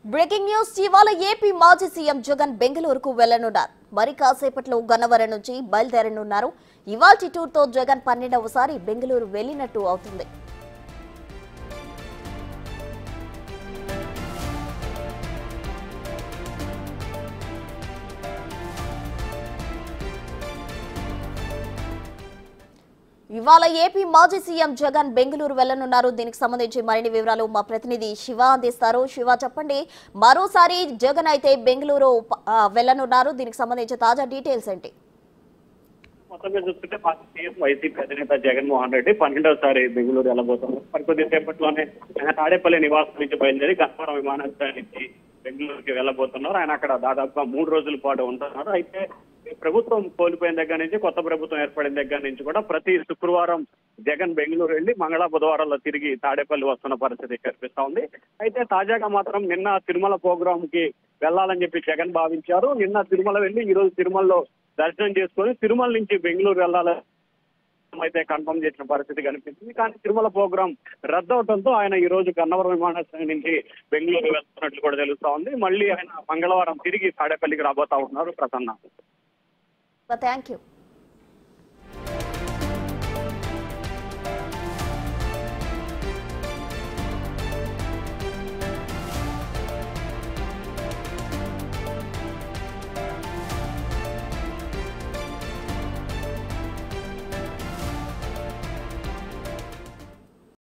breaking news ఇవాళ AP మాజీ CM Jagan బెంగళూరుకు వెళ్లనున్నారు మరి కాసేపట్లో గన్నవరం నుంచి బయలుదేరనున్నారు ఇవాల్టి టూర్తో జగన్ పన్నెండవసారి బెంగళూరు వెళ్లినట్టు అవుతుంది ఇవాళ ఏపీ మాజీ సీఎం జగన్ బెంగళూరు వెళ్లనున్నారు దీనికి సంబంధించి మరిన్ని వివరాలు మా ప్రతినిధి శివ అందిస్తారు శివ చెప్పండి మరోసారి జగన్ అయితే బెంగళూరు ఆ, వెళ్లనున్నారు దీనికి సంబంధించి తాజా డీటెయిల్స్ ఏంటి మొత్తం మీద చూస్తుంటే పార్టీ సీఎం వైసీపీ అధినేత జగన్మోహన్ రెడ్డి పన్నెండవసారి బెంగళూరు వెళ్ళబోతున్నారు మరి కొద్ది సేపట్లోనే ఆయన తాడేపల్లి నివాసం నుంచి బయలుదేరి గన్నవరం విమానాశ్రయం నుంచి బెంగళూరుకి వెళ్ళబోతున్నారు ఆయన అక్కడ దాదాపుగా మూడు రోజుల పాటు ఉంటున్నారు అయితే ఈ ప్రభుత్వం కోల్పోయిన దగ్గర నుంచి కొత్త ప్రభుత్వం ఏర్పడిన దగ్గర నుంచి కూడా ప్రతి శుక్రవారం జగన్ బెంగళూరు వెళ్ళి మంగళ బుధవారంలో తిరిగి తాడేపల్లి వస్తున్న పరిస్థితి కనిపిస్తా ఉంది అయితే తాజాగా మాత్రం నిన్న తిరుమల ప్రోగ్రామ్ కి వెళ్ళాలని చెప్పి జగన్ భావించారు నిన్న తిరుమల వెళ్ళి ఈ రోజు తిరుమలలో దర్శనం చేసుకొని తిరుమల నుంచి బెంగళూరు వెళ్ళాలి అయితే కన్ఫర్మ్ చేసిన పరిస్థితి కనిపిస్తుంది కానీ తిరుమల ప్రోగ్రాం రద్దవడంతో ఆయన ఈ రోజు గన్నవరం విమానాశ్రయం నుంచి బెంగళూరు వెళ్తున్నట్లు కూడా తెలుస్తా ఉంది మళ్ళీ ఆయన మంగళవారం తిరిగి తాడేపల్లికి రాబోతా ఉన్నారు ప్రసన్న థ్యాంక్ యూ